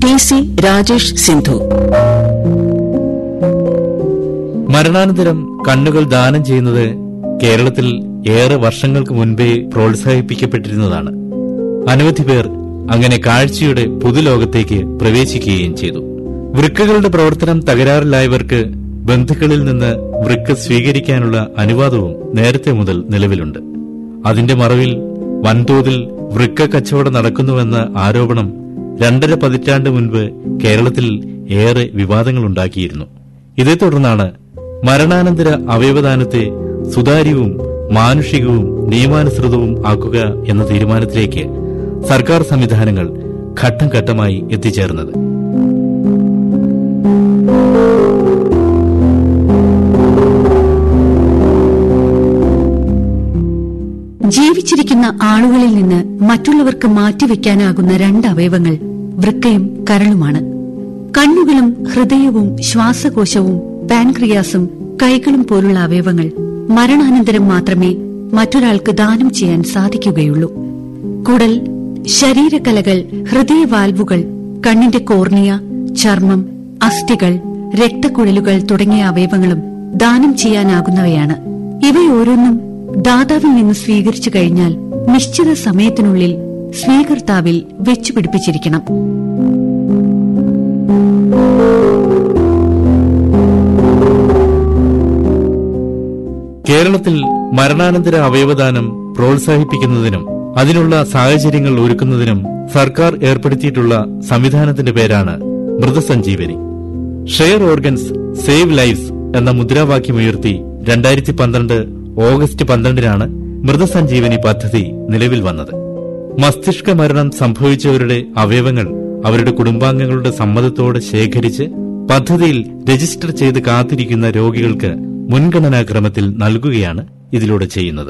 T C Rajesh Sindhu മരണാനന്തരം കണ്ണുകൾ ദാനം ചെയ്യുന്നത് കേരളത്തിൽ ഏറെ വർഷങ്ങൾക്ക് മുൻപേ പ്രോത്സാഹിപ്പിക്കപ്പെട്ടിരുന്നതാണ് അനവധി പേർ അങ്ങനെ കാഴ്ചയുടെ പുതുലോകത്തേക്ക് പ്രവേശിക്കുകയും ചെയ്തു വൃക്കകളുടെ പ്രവർത്തനം തകരാറിലായവർക്ക് ബന്ധുക്കളിൽ നിന്ന് വൃക്ക സ്വീകരിക്കാനുള്ള അനുവാദവും നേരത്തെ മുതൽ നിലവിലുണ്ട് അതിന്റെ മറവിൽ വൻതോതിൽ വൃക്ക കച്ചവടം നടക്കുന്നുവെന്ന ആരോപണം രണ്ടര പതിറ്റാണ്ട് മുൻപ് കേരളത്തിൽ ഏറെ വിവാദങ്ങളുണ്ടാക്കിയിരുന്നു ഇതേ തുടർന്നാണ് മരണാനന്തര അവയവദാനത്തെ സുതാര്യവും മാനുഷികവും നിയമാനുസൃതവും ആക്കുക എന്ന തീരുമാനത്തിലേക്ക് സർക്കാർ സംവിധാനങ്ങൾ ഘട്ടം ഘട്ടമായി എത്തിച്ചേർന്നത് ജീവിച്ചിരിക്കുന്ന ആളുകളിൽ നിന്ന് മറ്റുള്ളവർക്ക് മാറ്റിവെക്കാനാകുന്ന രണ്ട് അവയവങ്ങൾ വൃക്കയും കരളുമാണ് കണ്ണുകളും ഹൃദയവും ശ്വാസകോശവും പാൻക്രിയാസും കൈകളും പോലുള്ള അവയവങ്ങൾ മരണാനന്തരം മാത്രമേ മറ്റൊരാൾക്ക് ദാനം ചെയ്യാൻ സാധിക്കുകയുള്ളൂ കുടൽ ശരീരകലകൾ ഹൃദയവാൽവുകൾ കണ്ണിന്റെ കോർണിയ ചർമ്മം അസ്ഥികൾ രക്തക്കുഴലുകൾ തുടങ്ങിയ അവയവങ്ങളും ദാനം ചെയ്യാനാകുന്നവയാണ് ഇവയോരോന്നും ദാതാവിൽ നിന്ന് സ്വീകരിച്ചു കഴിഞ്ഞാൽ നിശ്ചിത സമയത്തിനുള്ളിൽ സ്വീകർത്താവിൽ വെച്ചുപിടിപ്പിച്ചിരിക്കണം കേരളത്തിൽ മരണാനന്തര അവയവദാനം പ്രോത്സാഹിപ്പിക്കുന്നതിനും അതിനുള്ള സാഹചര്യങ്ങൾ ഒരുക്കുന്നതിനും സർക്കാർ ഏർപ്പെടുത്തിയിട്ടുള്ള സംവിധാനത്തിന്റെ പേരാണ് Mrithasanjeevani share organs save lives എന്ന മുദ്രാവാക്യമുയർത്തി രണ്ടായിരത്തി പന്ത്രണ്ട് ഓഗസ്റ്റ് പന്ത്രണ്ടിനാണ് മൃതസഞ്ജീവനി പദ്ധതി നിലവിൽ വന്നത് മസ്തിഷ്ക മരണം സംഭവിച്ചവരുടെ അവയവങ്ങൾ അവരുടെ കുടുംബാംഗങ്ങളുടെ സമ്മതത്തോടെ ശേഖരിച്ച് പദ്ധതിയിൽ രജിസ്റ്റർ ചെയ്ത് കാത്തിരിക്കുന്ന രോഗികൾക്ക് മുൻഗണനാക്രമത്തിൽ നൽകുകയാണ് ഇതിലൂടെ ചെയ്യുന്നത്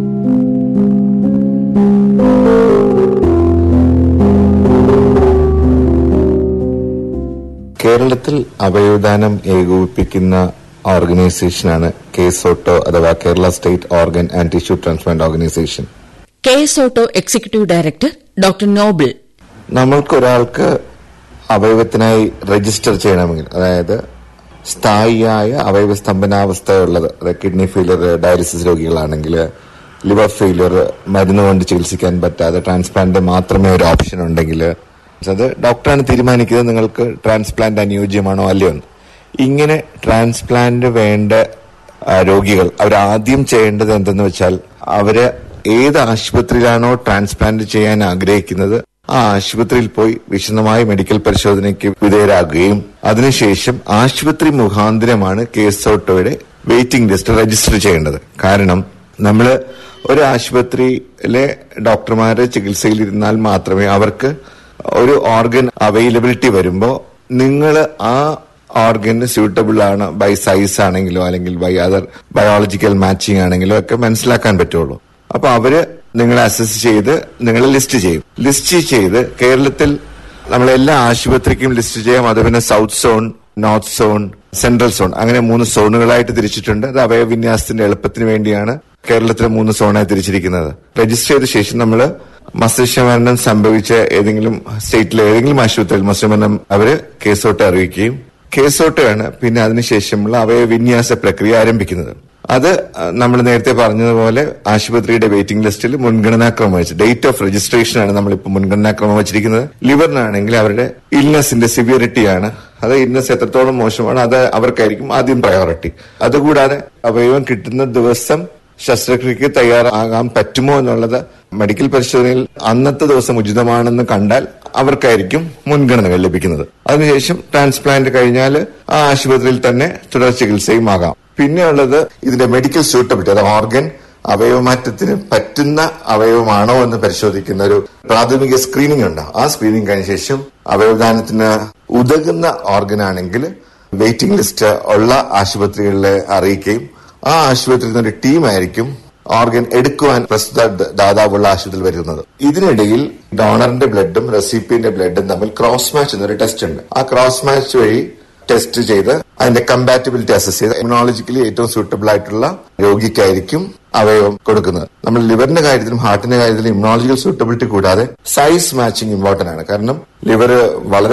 കേരളത്തിൽ അവയവദാനം ഏകോപിപ്പിക്കുന്ന ഓർഗനൈസേഷനാണ് കേസോട്ടോ അഥവാ Kerala state organ and tissue transplant organisation K S OTTO executive director doctor Noble നമ്മൾക്കൊരാൾക്ക് അവയവത്തിനായി രജിസ്റ്റർ ചെയ്യണമെങ്കിൽ അതായത് സ്ഥായിയായ അവയവ സ്തംഭനാവസ്ഥയുള്ളത് അതായത് കിഡ്നി ഫെയിലിയർ ഡയാലിസിസ് രോഗികളാണെങ്കിൽ ലിവർ ഫെയിലിയർ മരുന്ന് കൊണ്ട് ചികിത്സിക്കാൻ പറ്റാതെ ട്രാൻസ്പ്ലാന്റ് മാത്രമേ ഒരു ഓപ്ഷൻ ഉണ്ടെങ്കിൽ അത് ഡോക്ടറാണ് തീരുമാനിക്കുന്നത് നിങ്ങൾക്ക് ട്രാൻസ്പ്ലാന്റ് അനുയോജ്യമാണോ അല്ലയോ എന്ന് ഇങ്ങനെ ട്രാൻസ്പ്ലാന്റ് വേണ്ട ആ, രോഗികൾ അവർ ആദ്യം ചെയ്യേണ്ടത് എന്തെന്ന് വെച്ചാൽ അവര് ഏത് ആശുപത്രിയിലാണോ ട്രാൻസ്പ്ലാന്റ് ചെയ്യാൻ ആഗ്രഹിക്കുന്നത് ആ ആശുപത്രിയിൽ പോയി വിശദമായ മെഡിക്കൽ പരിശോധനയ്ക്ക് വിധേയരാകുകയും അതിനുശേഷം ആശുപത്രി മുഖാന്തരമാണ് കേസ് ഓട്ടോയുടെ വെയിറ്റിംഗ് ലിസ്റ്റ് രജിസ്റ്റർ ചെയ്യേണ്ടത് കാരണം നമ്മള് ഒരു ആശുപത്രിയിലെ ഡോക്ടർമാര് ചികിത്സയിലിരുന്നാൽ മാത്രമേ അവർക്ക് ഒരു ഓർഗൻ അവൈലബിലിറ്റി വരുമ്പോൾ നിങ്ങൾ ആ ഓർഗന് സ്യൂട്ടബിൾ ആണ് ബൈ സൈസ് ആണെങ്കിലോ അല്ലെങ്കിൽ ബൈ അതർ ബയോളജിക്കൽ മാച്ചിങ് ആണെങ്കിലോ ഒക്കെ മനസ്സിലാക്കാൻ പറ്റുള്ളൂ അപ്പൊ അവര് നിങ്ങളെ അസസ് ചെയ്ത് നിങ്ങളെ ലിസ്റ്റ് ചെയ്യും ലിസ്റ്റ് ചെയ്ത് കേരളത്തിൽ നമ്മൾ എല്ലാ ആശുപത്രിക്കും ലിസ്റ്റ് ചെയ്യാം അത് പിന്നെ south zone north zone central zone അങ്ങനെ മൂന്ന് സോണുകളായിട്ട് തിരിച്ചിട്ടുണ്ട് അത് അവയവിന്യാസത്തിന്റെ എളുപ്പത്തിന് വേണ്ടിയാണ് കേരളത്തിലെ മൂന്ന് സോണായി തിരിച്ചിരിക്കുന്നത് രജിസ്റ്റർ ചെയ്ത ശേഷം നമ്മൾ മസ്തിഷ്ക മരണം സംഭവിച്ച ഏതെങ്കിലും സ്റ്റേറ്റിലെ ഏതെങ്കിലും ആശുപത്രിയിൽ മസ്തിഷ്ക മരണം അവര് കേസോട്ട് അറിയിക്കുകയും കേസോട്ടാണ് പിന്നെ അതിനുശേഷമുള്ള അവയവിന്യാസ പ്രക്രിയ ആരംഭിക്കുന്നത് അത് നമ്മൾ നേരത്തെ പറഞ്ഞതുപോലെ ആശുപത്രിയുടെ വെയിറ്റിംഗ് ലിസ്റ്റിൽ മുൻഗണനാക്രമം വെച്ച് ഡേറ്റ് ഓഫ് രജിസ്ട്രേഷൻ ആണ് നമ്മളിപ്പോൾ മുൻഗണനാക്രമം വെച്ചിരിക്കുന്നത് ലിവറിനാണെങ്കിൽ അവരുടെ ഇൽനെസിന്റെ സിവിയറിറ്റിയാണ് അത് ഇൽനെസ് എത്രത്തോളം മോശമാണ് അത് അവർക്കായിരിക്കും ആദ്യം പ്രയോറിറ്റി അതുകൂടാതെ അവയവം കിട്ടുന്ന ദിവസം ശസ്ത്രക്രിയക്ക് തയ്യാറാകാൻ പറ്റുമോ എന്നുള്ളത് മെഡിക്കൽ പരിശോധനയിൽ അന്നത്തെ ദിവസം ഉചിതമാണെന്ന് കണ്ടാൽ അവർക്കായിരിക്കും മുൻഗണനകൾ ലഭിക്കുന്നത് അതിനുശേഷം ട്രാൻസ്പ്ലാന്റ് കഴിഞ്ഞാൽ ആ ആശുപത്രിയിൽ തന്നെ തുടർ ചികിത്സയും ആകാം പിന്നെയുള്ളത് ഇതിന്റെ മെഡിക്കൽ സ്യൂട്ടബിലിറ്റി അതായത് ഓർഗൻ അവയവമാറ്റത്തിന് പറ്റുന്ന അവയവമാണോ എന്ന് പരിശോധിക്കുന്ന ഒരു പ്രാഥമിക സ്ക്രീനിംഗ് ഉണ്ട് ആ സ്ക്രീനിംഗ് കഴിഞ്ഞ ശേഷം അവയവദാനത്തിന് ഉതകുന്ന ഓർഗൻ ആണെങ്കിൽ വെയിറ്റിംഗ് ലിസ്റ്റ് ഉള്ള ആശുപത്രികളിലെ അറിയിക്കുകയും ആ ആശുപത്രിയിൽ നിന്ന് ഒരു ടീമായിരിക്കും ഓർഗൻ എടുക്കുവാൻ പ്രസ്തുത ദാതാവുള്ള ആശുപത്രിയിൽ വരുന്നത് ഇതിനിടയിൽ ഡോണറിന്റെ ബ്ലഡും റെസിപ്പിന്റെ ബ്ലഡും തമ്മിൽ ക്രോസ് മാച്ച് എന്നൊരു ടെസ്റ്റ് ഉണ്ട് ആ ക്രോസ് മാച്ച് വഴി ടെസ്റ്റ് ചെയ്ത് അതിന്റെ കമ്പാറ്റബിലിറ്റി അസസ് ചെയ്ത് ഇമ്യൂണോളജിക്കലി ഏറ്റവും സൂട്ടബിൾ ആയിട്ടുള്ള രോഗിക്കായിരിക്കും അവയവം കൊടുക്കുന്നത് നമ്മൾ ലിവറിന്റെ കാര്യത്തിലും ഹാർട്ടിന്റെ കാര്യത്തിലും ഇമ്യൂണോളജിക്കൽ സൂട്ടബിലിറ്റി കൂടാതെ സൈസ് മാച്ചിങ് ഇമ്പോർട്ടന്റ് ആണ് കാരണം ലിവർ വളരെ